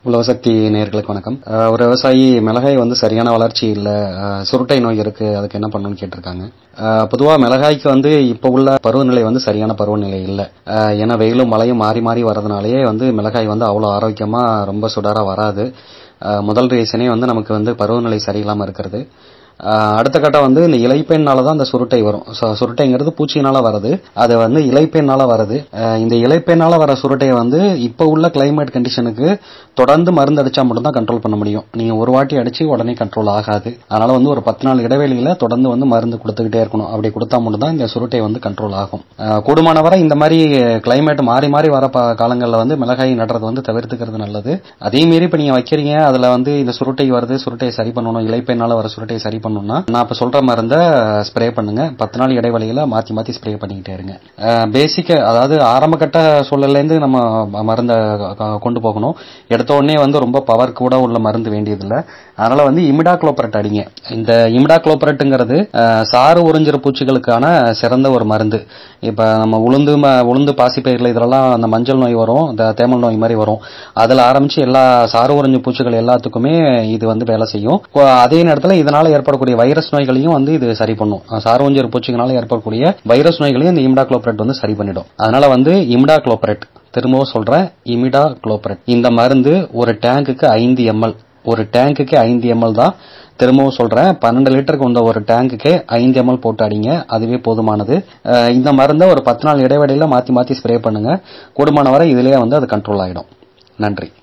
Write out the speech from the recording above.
உலகசக்தி நேர்களுக்கு வணக்கம் அஹ் ஒரு விவசாயி மிளகாய் வந்து சரியான வளர்ச்சி இல்ல அஹ் சுருட்டை நோய் இருக்கு அதுக்கு என்ன பண்ணணும்னு கேட்டிருக்காங்க அஹ் பொதுவா மிளகாய்க்கு வந்து இப்ப உள்ள பருவநிலை வந்து சரியான பருவநிலை இல்ல அஹ் ஏன்னா வெயிலும் மழையும் மாறி மாறி வரதுனாலயே வந்து மிளகாய் வந்து அவ்வளவு ஆரோக்கியமா ரொம்ப சுடரா வராது அஹ் முதல் ரீசனே வந்து நமக்கு வந்து பருவநிலை சரியில்லாம இருக்கிறது ஆஹ் அடுத்த கட்டம் வந்து இந்த இலைப்பெண்ணால தான் இந்த சுருட்டை வரும் சு- சுருட்டைங்கிறது பூச்சினால வருது அது வந்து இலைப்பெண்ணால வருது ஆஹ் இந்த இலைப்பெண்ணால வர சுருட்டையை வந்து இப்போ உள்ள கிளைமேட் கண்டிஷனுக்கு தொடர்ந்து மருந்து அடிச்சா மட்டும் தான் கண்ட்ரோல் பண்ண முடியும் நீங்க ஒரு வாட்டி அடிச்சு உடனே கண்ட்ரோல் ஆகாது அதனால வந்து ஒரு பத்து நாள் இடைவெளியில தொடர்ந்து வந்து மருந்து கொடுத்துக்கிட்டே இருக்கணும் அப்படி கொடுத்தா மட்டும் தான் இந்த சுருட்டை வந்து கண்ட்ரோல் ஆகும் ஆஹ் கூடுமான வரை இந்த மாதிரி கிளைமேட் மாறி மாறி வர ப- காலங்கள்ல வந்து மிளகாய் நடுறது வந்து தவிர்த்துக்கிறது நல்லது அதே மீறி இப்ப நீங்க வைக்கிறீங்க அதுல வந்து இந்த சுருட்டை வருது சுருட்டையை சரி பண்ணணும் இலைப்பெண்ணால வர சுருட்டையை சரி பண்ணணும்னா நான் இப்ப சொல்ற மருந்த ஸ்ப்ரே பண்ணுங்க பத்து நாள் இடைவெளியில மாத்தி மாத்தி ஸ்ப்ரே பண்ணிக்கிட்டே இருங்க பேசிக் அதாவது ஆரம்ப கட்ட சூழல்ல இருந்து நம்ம மருந்த கொண்டு போகணும் எடுத்த உடனே வந்து ரொம்ப பவர் கூட உள்ள மருந்து வேண்டியதில்லை அதனால வந்து இமிடா குளோபரட் அடிங்க இந்த இமிடா குளோபரட்டுங்கிறது சாறு உறிஞ்சிற பூச்சிகளுக்கான சிறந்த ஒரு மருந்து இப்ப நம்ம உளுந்து ம- உளுந்து பாசிப்பயிர்கள் இதெல்லாம் அந்த மஞ்சள் நோய் வரும் இந்த தேமல் நோய் மாதிரி வரும் அதுல ஆரம்பிச்சு எல்லா சாறு உறிஞ்சு பூச்சிகள் எல்லாத்துக்குமே இது வந்து வேலை செய்யும் கொ- அதே நேரத்துல இதனால ஏற்படக்கூடிய வைரஸ் நோய்களையும் வந்து இது சரி பண்ணும் சாறு உறிஞ்சிற பூச்சிகளால ஏற்படக்கூடிய வைரஸ் நோய்களையும் இந்த இமிடா குளோபரட் வந்து சரி பண்ணிடும் அதனால வந்து இமிடா குளோபரட் திரும்பவும் சொல்றேன் இமிடா குளோபரட் இந்த மருந்து ஒரு டேங்குக்கு ஐந்து எம்எல் ஒரு டேங்குக்கு ஐந்து எம்எல் தான் திரும்பவும் சொல்றேன் பன்னெண்டு லிட்டருக்கு வந்த ஒரு டேங்குக்கு ஐந்து எம்எல் போட்டு அடிங்க அதுவே போதுமானது அஹ் இந்த மருந்தை ஒரு பத்து நாள் இடைவெளியில மாத்தி மாத்தி ஸ்ப்ரே பண்ணுங்க கூடுமான வரை இதுலயே வந்து அது கண்ட்ரோல் ஆயிடும் நன்றி